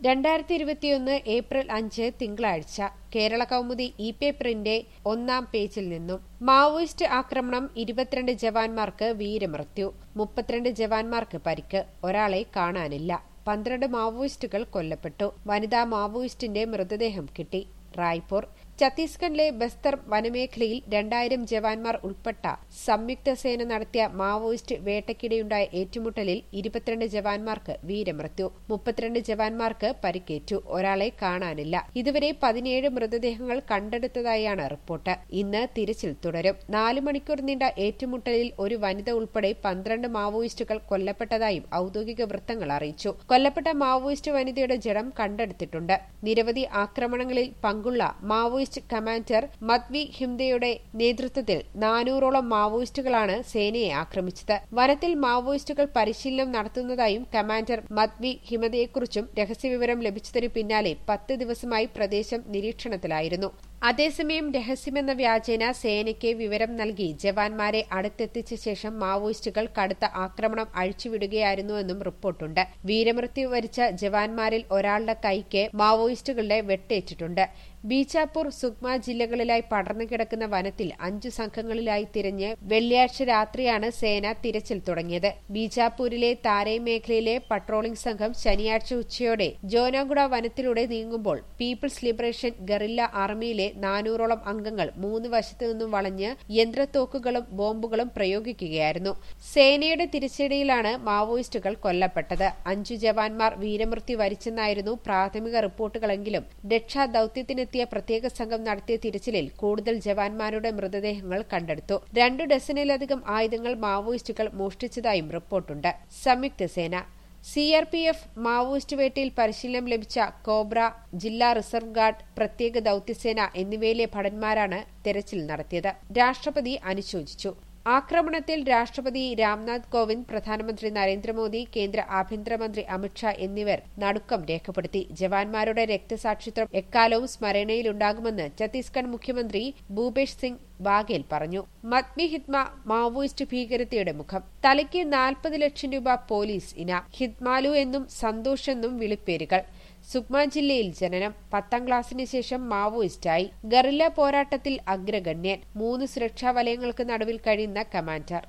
രണ്ടായിരത്തി ഇരുപത്തിയൊന്ന് ഏപ്രിൽ അഞ്ച് തിങ്കളാഴ്ച കേരള കൗമുദി ഇ പേപ്പറിന്റെ ഒന്നാം പേജിൽ നിന്നും മാവോയിസ്റ്റ് ആക്രമണം ഇരുപത്തിരണ്ട് ജവാന്മാർക്ക് വീരമൃത്യു മുപ്പത്തിരണ്ട് ജവാന്മാർക്ക് പരിക്ക് ഒരാളെ കാണാനില്ല പന്ത്രണ്ട് മാവോയിസ്റ്റുകൾ കൊല്ലപ്പെട്ടു വനിതാ മാവോയിസ്റ്റിന്റെ മൃതദേഹം കിട്ടി റായ്പൂർ ഛത്തീസ്ഗഡിലെ ബസ്തർ വനമേഖലയിൽ രണ്ടായിരം ജവാന്മാർ ഉൾപ്പെട്ട സംയുക്ത സേന നടത്തിയ മാവോയിസ്റ്റ് വേട്ടയ്ക്കിടെയുണ്ടായ ഏറ്റുമുട്ടലിൽ ഇരുപത്തിരണ്ട് ജവാന്മാർക്ക് വീരമൃത്യു മുപ്പത്തിരണ്ട് ജവാന്മാർക്ക് പരിക്കേറ്റു ഒരാളെ കാണാനില്ല ഇതുവരെ പതിനേഴ് മൃതദേഹങ്ങൾ കണ്ടെടുത്തതായാണ് റിപ്പോർട്ട് ഇന്ന് തിരച്ചിൽ തുടരും നാല് മണിക്കൂർ നീണ്ട ഏറ്റുമുട്ടലിൽ ഒരു വനിത ഉൾപ്പെടെ പന്ത്രണ്ട് മാവോയിസ്റ്റുകൾ കൊല്ലപ്പെട്ടതായും ഔദ്യോഗിക വൃത്തങ്ങൾ അറിയിച്ചു കൊല്ലപ്പെട്ട മാവോയിസ്റ്റ് വനിതയുടെ ജഡം കണ്ടെടുത്തിട്ടുണ്ട് നിരവധി ആക്രമണങ്ങളിൽ പങ്കുള്ള മാവോയിസ്റ്റ് കമാൻഡർ മദ്വി ഹിംദയുടെ നേതൃത്വത്തിൽ നാനൂറോളം മാവോയിസ്റ്റുകളാണ് സേനയെ ആക്രമിച്ചത് വനത്തിൽ മാവോയിസ്റ്റുകൾ പരിശീലനം നടത്തുന്നതായും കമാൻഡർ മദ്വി ഹിമതയെക്കുറിച്ചും രഹസ്യവിവരം ലഭിച്ചതിനു പിന്നാലെ പത്ത് ദിവസമായി പ്രദേശം നിരീക്ഷണത്തിലായിരുന്നു അതേസമയം രഹസ്യമെന്ന വ്യാജേന സേനയ്ക്ക് വിവരം നൽകി ജവാന്മാരെ അടുത്തെത്തിച്ച ശേഷം മാവോയിസ്റ്റുകൾ കടുത്ത ആക്രമണം അഴിച്ചുവിടുകയായിരുന്നുവെന്നും റിപ്പോർട്ടുണ്ട് വീരമൃത്യു വരിച്ച ജവാന്മാരിൽ ഒരാളുടെ കൈക്ക് മാവോയിസ്റ്റുകളുടെ വെട്ടേറ്റിട്ടുണ്ട് ബീച്ചാപ്പൂർ സുഗ്മ ജില്ലകളിലായി പടർന്നു കിടക്കുന്ന വനത്തിൽ അഞ്ചു സംഘങ്ങളിലായി തിരഞ്ഞ് വെള്ളിയാഴ്ച രാത്രിയാണ് സേന തിരച്ചിൽ തുടങ്ങിയത് ബീജാപ്പൂരിലെ താരൈ മേഖലയിലെ പട്രോളിംഗ് സംഘം ശനിയാഴ്ച ഉച്ചയോടെ ജോനാഗുഡ വനത്തിലൂടെ നീങ്ങുമ്പോൾ പീപ്പിൾസ് ലിബറേഷൻ ഗറില്ല ആർമിയിലെ നാനൂറോളം അംഗങ്ങൾ മൂന്ന് വശത്തു നിന്നും വളഞ്ഞ് യന്ത്രത്തോക്കുകളും ബോംബുകളും പ്രയോഗിക്കുകയായിരുന്നു സേനയുടെ തിരിച്ചടിയിലാണ് മാവോയിസ്റ്റുകൾ കൊല്ലപ്പെട്ടത് അഞ്ചു ജവാന്മാർ വീരമൃത്യു വരിച്ചെന്നായിരുന്നു പ്രാഥമിക റിപ്പോർട്ടുകളെങ്കിലും രക്ഷാദൌത്യത്തിന് എത്തിയ പ്രത്യേക സംഘം നടത്തിയ തിരച്ചിലിൽ കൂടുതൽ ജവാന്മാരുടെ മൃതദേഹങ്ങൾ കണ്ടെടുത്തു രണ്ടു ഡസനിലധികം ആയുധങ്ങൾ മാവോയിസ്റ്റുകൾ മോഷ്ടിച്ചതായും റിപ്പോർട്ടുണ്ട് സംയുക്ത സേന C R P F Maoist വേട്ടയിൽ പരിശീലനം ലഭിച്ച കോബ്ര ജില്ലാ റിസർവ് ഗാർഡ് പ്രത്യേക ദൌത്യസേന എന്നിവയിലെ ഭടന്മാരാണ് തെരച്ചിൽ നടത്തിയത് രാഷ്ട്രപതി അനുശോചിച്ചു ആക്രമണത്തിൽ രാഷ്ട്രപതി രാംനാഥ് കോവിന്ദ് പ്രധാനമന്ത്രി നരേന്ദ്രമോദി കേന്ദ്ര ആഭ്യന്തരമന്ത്രി അമിത്ഷാ എന്നിവർ നടുക്കം രേഖപ്പെടുത്തി ജവാന്മാരുടെ രക്തസാക്ഷിത്വം എക്കാലവും സ്മരണയിലുണ്ടാകുമെന്ന് ഛത്തീസ്ഗഡ് മുഖ്യമന്ത്രി ഭൂപേഷ് സിംഗ് ബാഗേൽ പറഞ്ഞു മത്മി ഹിത്മ മാവോയിസ്റ്റ് ഭീകരതയുടെ മുഖം തലയ്ക്ക് നാൽപ്പത് ലക്ഷം രൂപ പോലീസ് ഇന ഹിത്മാലു എന്നും സന്തോഷ് എന്നും വിളിപ്പേരുകൾ സുക്മ ജില്ലയിൽ ജനനം പത്താം ക്ലാസ്സിന് ശേഷം മാവോയിസ്റ്റായി ഗറില്ല പോരാട്ടത്തിൽ അഗ്രഗണ്യൻ മൂന്ന് സുരക്ഷാ വലയങ്ങൾക്ക് നടുവിൽ കഴിയുന്ന കമാൻഡർ